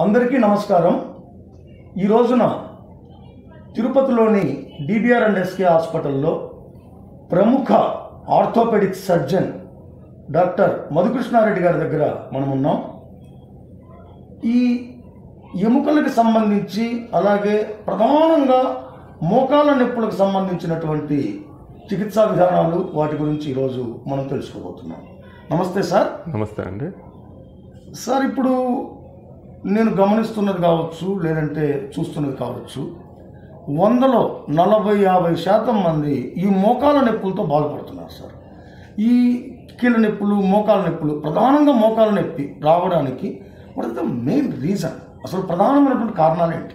అందరికీ నమస్కారం ఈ రోజున తిరుపతిలోని డిబిఆర్ అండ్ ఎస్కే హాస్పిటల్లో ప్రముఖ ఆర్థోపెడిక్ సర్జన్ డాక్టర్ మధుకృష్ణారెడ్డి గారి దగ్గర మనం ఉన్నాం ఈ ఎముకలకు సంబంధించి అలాగే ప్రధానంగా మోకాల నొప్పులకు సంబంధించినటువంటి చికిత్సా విధానాలు వాటి గురించి ఈరోజు మనం తెలుసుకోబోతున్నాం నమస్తే సార్ నమస్తే అండి సార్ ఇప్పుడు నేను గమనిస్తున్నది కావచ్చు లేదంటే చూస్తున్నది కావచ్చు వందలో నలభై యాభై శాతం మంది ఈ మోకాల నొప్పులతో బాధపడుతున్నారు సార్ ఈ కీళ్ళ నొప్పులు మోకాల నొప్పులు ప్రధానంగా మోకాల నొప్పి రావడానికి what is the main reason అసలు ప్రధానమైనటువంటి కారణాలు ఏంటి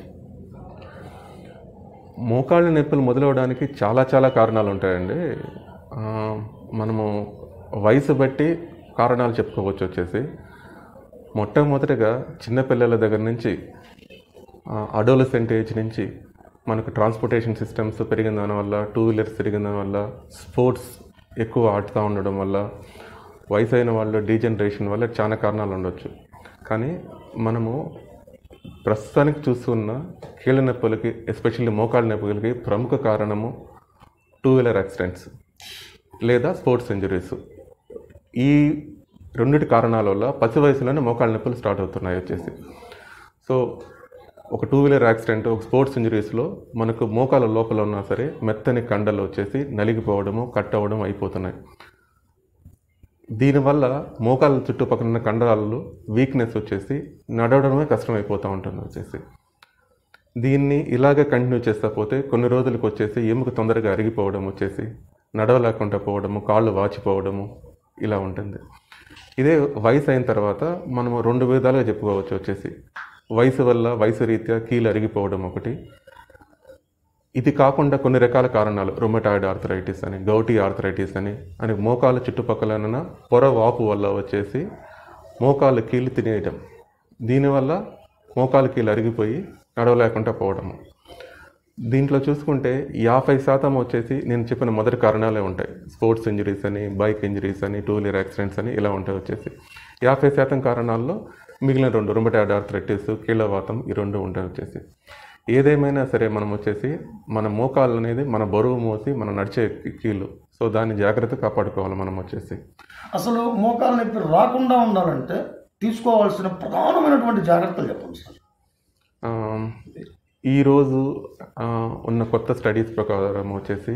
మోకాళ్ళ నొప్పులు మొదలవడానికి చాలా చాలా కారణాలు ఉంటాయండి ఆ, మనము వయసు బట్టి కారణాలు చెప్పుకోవచ్చు వచ్చేసి మొట్టమొదటిగా చిన్నపిల్లల దగ్గర నుంచి అడోలసెంట్ ఏజ్ నుంచి మనకు ట్రాన్స్పోర్టేషన్ సిస్టమ్స్ పెరిగిన దానివల్ల టూ వీలర్స్ పెరిగిన దానివల్ల స్పోర్ట్స్ ఎక్కువ ఆడుతూ ఉండడం వల్ల వయసు అయిన వాళ్ళు డీజనరేషన్ వల్ల చాలా కారణాలు ఉండొచ్చు కానీ మనము ప్రస్తుతానికి చూస్తున్న కీళ్ళ నొప్పులకి ఎస్పెషల్లీ మోకాళ్ళ నొప్పులకి ప్రముఖ కారణము టూ వీలర్ యాక్సిడెంట్స్ లేదా స్పోర్ట్స్ ఇంజరీస్ ఈ రెండిటి కారణాల వల్ల పసి వయసులోనే మోకాళ్ళ నొప్పులు స్టార్ట్ అవుతున్నాయి వచ్చేసి సో ఒక టూ వీలర్ యాక్సిడెంట్ ఒక స్పోర్ట్స్ ఇంజరీస్లో మనకు మోకాల లోపల ఉన్నా సరే మెత్తని కండలు వచ్చేసి నలిగిపోవడము కట్ అవ్వడం అయిపోతున్నాయి దీనివల్ల మోకాల చుట్టుపక్కల ఉన్న కండరాలు వీక్నెస్ వచ్చేసి నడవడమే కష్టమైపోతూ ఉంటుంది వచ్చేసి దీన్ని ఇలాగే కంటిన్యూ చేస్తా పోతే కొన్ని రోజులకు వచ్చేసి ఎముక తొందరగా అరిగిపోవడం వచ్చేసి నడవలేకుండా పోవడము కాళ్ళు వాచిపోవడము ఇలా ఉంటుంది ఇదే వయసు అయిన తర్వాత మనము రెండు విధాలుగా చెప్పుకోవచ్చు వచ్చేసి వయసు వల్ల వయసు రీత్యా కీలు అరిగిపోవడం ఒకటి ఇది కాకుండా కొన్ని రకాల కారణాలు రొమటాయిడ్ ఆర్థరైటిస్ అని గౌటీ ఆర్థరైటిస్ అని అని మోకాల చుట్టుపక్కల పొర వాపు వల్ల వచ్చేసి మోకాలు కీళ్ళు తినేయడం దీనివల్ల మోకాలు కీళ్ళు అరిగిపోయి నడవలేకుండా పోవడము దీంట్లో చూసుకుంటే యాభై శాతం వచ్చేసి నేను చెప్పిన మొదటి కారణాలే ఉంటాయి స్పోర్ట్స్ ఇంజరీస్ అని బైక్ ఇంజరీస్ అని టూ వీలర్ యాక్సిడెంట్స్ అని ఇలా ఉంటాయి వచ్చేసి యాభై శాతం కారణాల్లో మిగిలిన రెండు రుమటాయిడ్ ఆర్థరైటిస్ కీళ్ళవాతం ఈ రెండు ఉంటాయి వచ్చేసి ఏదేమైనా సరే మనం వచ్చేసి మన మోకాలు అనేది మన బరువు మోసి మనం నడిచే కీళ్ళు సో దాన్ని జాగ్రత్త కాపాడుకోవాలి మనం వచ్చేసి అసలు మోకాల నొప్పి రాకుండా ఉండాలంటే తీసుకోవాల్సిన ప్రధానమైనటువంటి జాగ్రత్తలు చెప్పండి సార్ ఆ, ఈరోజు ఆ, ఉన్న కొత్త స్టడీస్ ప్రకారం వచ్చేసి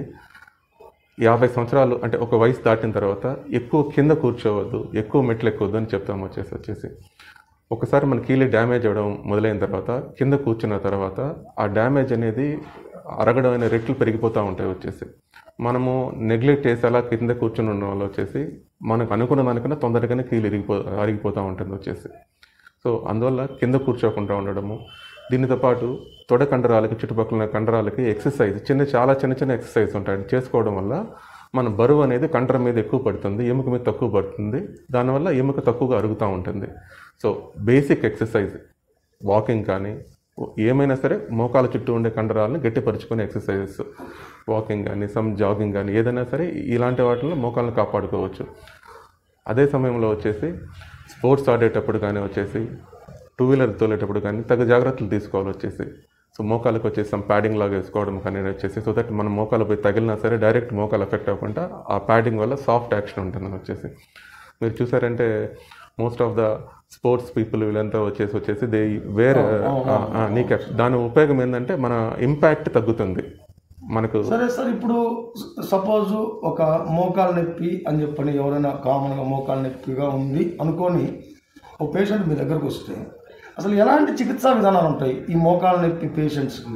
యాభై సంవత్సరాలు అంటే ఒక వయసు దాటిన తర్వాత ఎక్కువ కింద కూర్చోవద్దు ఎక్కువ మెట్లు ఎక్కవద్దు అని చెప్తాము వచ్చేసి వచ్చేసి ఒకసారి మన కీళ్ళ డ్యామేజ్ అవ్వడం మొదలైన తర్వాత కింద కూర్చున్న తర్వాత ఆ డ్యామేజ్ అనేది అరగడం అనే రెట్లు పెరిగిపోతూ ఉంటాయి వచ్చేసి మనము నెగ్లెక్ట్ చేసి అలా కింద కూర్చుని ఉన్న వాళ్ళు వచ్చేసి మనకు అనుకున్న దానికన్నా తొందరగానే కీళ్ళు ఇరిగిపో అరిగిపోతూ ఉంటుంది వచ్చేసి సో అందువల్ల కింద కూర్చోకుండా ఉండడము దీనితో పాటు తొడ కండరాలకి చుట్టుపక్కల ఉన్న కండరాలకి ఎక్సర్సైజ్ చిన్న చాలా చిన్న చిన్న ఎక్సర్సైజ్ ఉంటాయి చేసుకోవడం వల్ల మన బరువు అనేది కండర మీద ఎక్కువ పడుతుంది ఎముక మీద తక్కువ పడుతుంది దానివల్ల ఎముక తక్కువగా అరుగుతూ ఉంటుంది సో బేసిక్ ఎక్సర్సైజ్ వాకింగ్ కానీ ఏమైనా సరే మోకాల చుట్టూ ఉండే కండరాలను గట్టిపరుచుకునే ఎక్సర్సైజెస్ వాకింగ్ కానీ సమ్ జాగింగ్ కానీ ఏదైనా సరే ఇలాంటి వాటిలో మోకాలను కాపాడుకోవచ్చు అదే సమయంలో వచ్చేసి స్పోర్ట్స్ ఆడేటప్పుడు కానీ వచ్చేసి టూ వీలర్ తోలేటప్పుడు కానీ తగు జాగ్రత్తలు తీసుకోవాలి వచ్చేసి సో మోకాలకు వచ్చేసి సమ్ ప్యాడింగ్ లాగా వేసుకోవడం కానీ వచ్చేసి సో దట్ మన మోకాలు పోయి తగిలినా సరే డైరెక్ట్ మోకాలు ఎఫెక్ట్ అవ్వకుండా ఆ ప్యాడింగ్ వల్ల సాఫ్ట్ యాక్షన్ ఉంటుంది వచ్చేసి మీరు చూసారంటే most of the sports people వీళ్ళంతా వచ్చేసి వచ్చేసి దే వేర్ నీకే దాని ఉపయోగం ఏంటంటే మన ఇంపాక్ట్ తగ్గుతుంది మనకు సరే సార్ ఇప్పుడు సపోజ్ ఒక మోకాలు నొప్పి అని చెప్పని ఎవరైనా కామన్గా మోకాలు నొప్పిగా ఉంది అనుకొని ఒక పేషెంట్ మీ దగ్గరకు వస్తే అసలు ఎలాంటి చికిత్సా విధానాలు ఉంటాయి ఈ మోకాలు నొప్పి పేషెంట్స్కి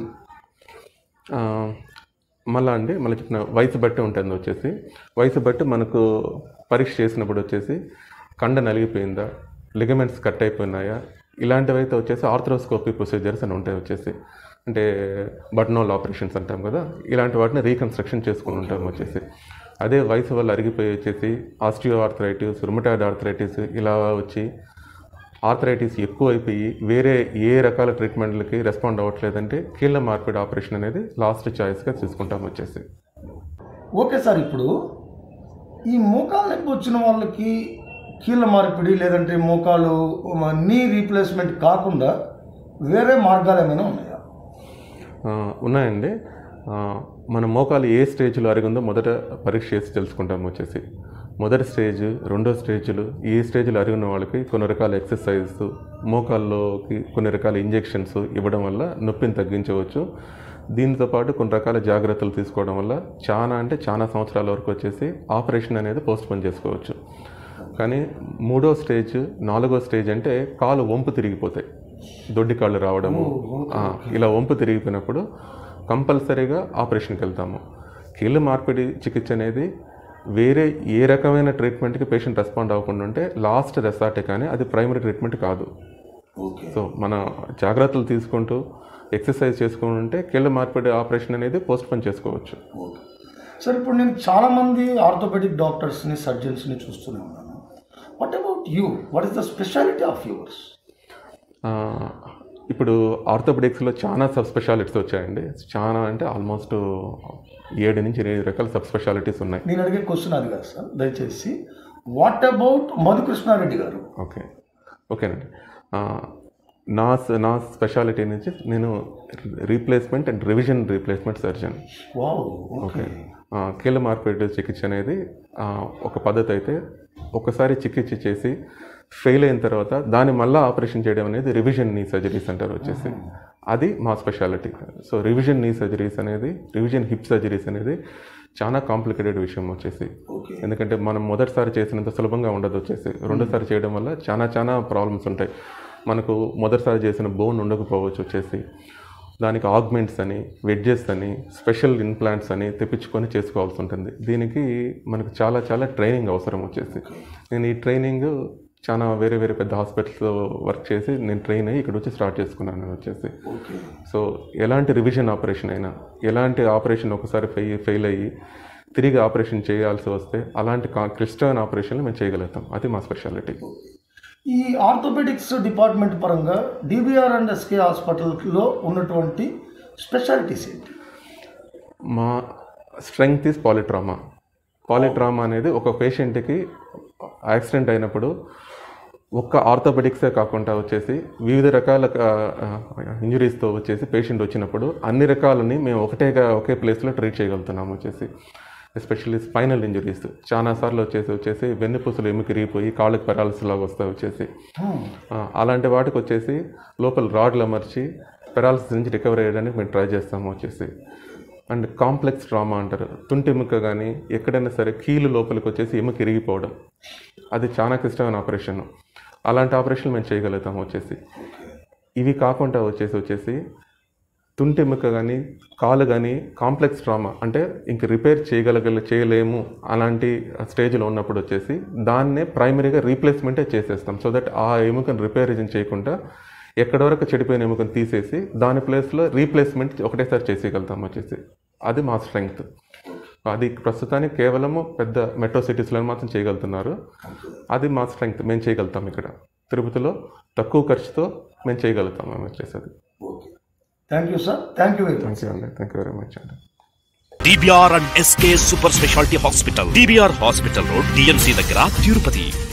ఆ, మళ్ళా అండి మళ్ళీ చెప్పిన వయసు బట్టి ఉంటుంది వచ్చేసి వయసు బట్టి మనకు పరీక్ష చేసినప్పుడు వచ్చేసి కండ నలిగిపోయిందా లిగమెంట్స్ కట్ అయిపోయినాయా ఇలాంటివి అయితే వచ్చేసి ఆర్థరోస్కోపీ ప్రొసీజర్స్ అని ఉంటాయి వచ్చేసి అంటే బట్నోల్ ఆపరేషన్స్ అంటాం కదా ఇలాంటి వాటిని రీకన్స్ట్రక్షన్ చేసుకుని ఉంటాం వచ్చేసి అదే వయసు వల్ల అరిగిపోయి వచ్చేసి ఆస్టియో ఆర్థరైటిస్ రుమటాయిడ్ ఆర్థరైటిస్ ఇలా వచ్చి ఆర్థరైటిస్ ఎక్కువ అయిపోయి వేరే ఏ రకాల ట్రీట్మెంట్లకి రెస్పాండ్ అవ్వట్లేదంటే కీళ్ళ మార్పిడి ఆపరేషన్ అనేది లాస్ట్ చాయిస్గా తీసుకుంటాం వచ్చేసి ఓకే సార్ ఇప్పుడు ఈ మోకాలు నొప్పి వచ్చిన వాళ్ళకి కీళ్ళ మార్పిడి లేదంటే మోకాలు నీ రీప్లేస్మెంట్ కాకుండా వేరే మార్గాలు ఏమైనా ఉన్నాయా ఆ, ఉన్నాయండి ఆ, మన మోకాలు ఏ స్టేజ్లో అరిగిందో మొదట పరీక్ష చేసి తెలుసుకుంటాం వచ్చేసి మొదటి స్టేజ్ రెండో స్టేజ్లు ఈ స్టేజ్లో అరిగిన వాళ్ళకి కొన్ని రకాల ఎక్సర్సైజెస్ మోకాల్లోకి కొన్ని రకాల ఇంజెక్షన్స్ ఇవ్వడం వల్ల నొప్పిని తగ్గించవచ్చు దీంతో పాటు కొన్ని రకాల జాగ్రత్తలు తీసుకోవడం వల్ల చాలా అంటే చాలా సంవత్సరాల వరకు వచ్చేసి ఆపరేషన్ అనేది పోస్ట్ పోన్ చేసుకోవచ్చు కానీ మూడో స్టేజ్ నాలుగో స్టేజ్ అంటే కాలు వంపు తిరిగిపోతాయి దొడ్డి కాళ్ళు రావడము ఆ, ఇలా వంపు తిరిగిపోయినప్పుడు కంపల్సరీగా ఆపరేషన్కి వెళ్తాము కీళ్ళ మార్పిడి చికిత్స అనేది వేరే ఏ రకమైన ట్రీట్మెంట్కి పేషెంట్ రెస్పాండ్ అవ్వకుండా ఉంటే లాస్ట్ రెసార్టే కానీ అది ప్రైమరీ ట్రీట్మెంట్ కాదు ఓకే సో మన జాగ్రత్తలు తీసుకుంటూ ఎక్సర్సైజ్ చేసుకుంటూ ఉంటే కీళ్ళ మార్పిడి ఆపరేషన్ అనేది పోస్ట్ పోన్ చేసుకోవచ్చు ఓకే సార్ ఇప్పుడు నేను చాలామంది ఆర్థోపెడిక్ డాక్టర్స్ని సర్జన్స్ని చూస్తూనే ఉన్నాను what about you what is the speciality of yours ఆ, ఇప్పుడు ఆర్థోపెడిక్స్లో చాలా సబ్ స్పెషాలిటీస్ వచ్చాయండి చాలా అంటే ఆల్మోస్ట్ ఏడు నుంచి ఎనిమిది రకాల సబ్ స్పెషాలిటీస్ ఉన్నాయి నేను అడిగే క్వశ్చన్ అది కాదు సార్ దయచేసి వాట్ అబౌట్ మధుకృష్ణారెడ్డి గారు ఓకే ఓకేనండి ఆ, నా స- నా స్పెషాలిటీ నుంచి నేను replacement and revision replacement surgeon wow okay ఆ, కీళ్ళ మార్పిడి చికిత్స అనేది ఆ, ఒక పద్ధతి అయితే ఒకసారి చికిత్స చేసి ఫెయిల్ అయిన తర్వాత దాన్ని మళ్ళీ ఆపరేషన్ చేయడం అనేది రివిజన్ నీ సర్జరీస్ అంటారు వచ్చేసి అది మా speciality so revision knee surgeries అనేది రివిజన్ హిప్ సర్జరీస్ అనేది చాలా కాంప్లికేటెడ్ విషయం వచ్చేసి ఓకే ఎందుకంటే మనం మొదటిసారి చేసినంత సులభంగా ఉండదు వచ్చేసి రెండోసారి చేయడం వల్ల చాలా చాలా ప్రాబ్లమ్స్ ఉంటాయి మనకు మొదటిసారి చేసిన బోన్ ఉండకపోవచ్చు వచ్చేసి దానికి ఆగ్మెంట్స్ అని వెడ్జెస్ అని స్పెషల్ ఇంప్లాంట్స్ అని తెప్పించుకొని చేసుకోవాల్సి ఉంటుంది దీనికి మనకు చాలా చాలా ట్రైనింగ్ అవసరం వచ్చేసి నేను ఈ ట్రైనింగ్ చాలా వేరే వేరే పెద్ద హాస్పిటల్స్లో వర్క్ చేసి నేను ట్రైన్ అయ్యి ఇక్కడ వచ్చి స్టార్ట్ చేసుకున్నాను నేను వచ్చేసి ఓకే సో ఎలాంటి రివిజన్ ఆపరేషన్ అయినా ఎలాంటి ఆపరేషన్ ఒకసారి ఫెయి ఫెయిల్ అయ్యి తిరిగి ఆపరేషన్ చేయాల్సి వస్తే అలాంటి కా క్లిష్టమైన ఆపరేషన్లు మేము చేయగలుగుతాం అది మా స్పెషాలిటీ ఈ ఆర్థోపెడిక్స్ డిపార్ట్మెంట్ పరంగా డిబిఆర్ అండ్ ఎస్కే హాస్పిటల్లో ఉన్నటువంటి స్పెషాలిటీస్ ఏంటి మా స్ట్రెంగ్త్ ఈజ్ పాలిట్రామా పాలిట్రామా అనేది ఒక పేషెంట్కి యాక్సిడెంట్ అయినప్పుడు ఒక్క ఆర్థోపెడిక్సే కాకుండా వచ్చేసి వివిధ రకాల ఇంజరీస్తో వచ్చేసి పేషెంట్ వచ్చినప్పుడు అన్ని రకాలని మేము ఒకటేగా ఒకే ప్లేస్లో ట్రీట్ చేయగలుగుతున్నాము వచ్చేసి ఎస్పెషల్లీ స్పైనల్ ఇంజరీస్ చాలా సార్లు వచ్చేసి వచ్చేసి వెన్నుపూసలు ఎముక రిగిపోయి కాళ్ళకి పెరాలసిస్ లాగా వస్తాయి వచ్చేసి ఆ, అలాంటి వాటికి వచ్చేసి లోపల రాడ్లు అమర్చి పెరాలసిస్ నుంచి రికవర్ అయ్యడానికి మేము ట్రై చేస్తాము వచ్చేసి అండ్ కాంప్లెక్స్ ట్రామా అంటారు తుంటి ఎముక కానీ ఎక్కడైనా సరే కీలు లోపలికి వచ్చేసి ఎముక ఇరిగిపోవడం అది చాలా క్లిష్టమైన ఆపరేషన్ అలాంటి ఆపరేషన్ మేము చేయగలుగుతాము వచ్చేసి ఇవి కాకుండా వచ్చేసి వచ్చేసి తుంటి ఎముక కానీ కాలు కానీ కాంప్లెక్స్ ట్రామా అంటే ఇంక రిపేర్ చేయగలగల చేయలేము అలాంటి స్టేజ్లో ఉన్నప్పుడు వచ్చేసి దాన్నే ప్రైమరీగా రీప్లేస్మెంటే చేసేస్తాం సో దట్ ఆ ఎముకను రిపేర్ చేయకుండా ఎక్కడి వరకు చెడిపోయిన ఎముకను తీసేసి దాని ప్లేస్లో రీప్లేస్మెంట్ ఒకటేసారి చేసేయగలుగుతాం వచ్చేసి అది మా స్ట్రెంగ్త్ అది ప్రస్తుతానికి కేవలము పెద్ద మెట్రో సిటీస్లో మాత్రం చేయగలుగుతున్నారు అది మా స్ట్రెంగ్త్ మేము చేయగలుగుతాం ఇక్కడ తిరుపతిలో తక్కువ ఖర్చుతో మేము చేయగలుగుతాం మేము వచ్చేసి okay thank you sir thank you very much thank you అండి థ్యాంక్ యూ వెరీ మచ్ అండి DBR and SK super speciality hospital DBR hospital road DMC దగ్గర తిరుపతి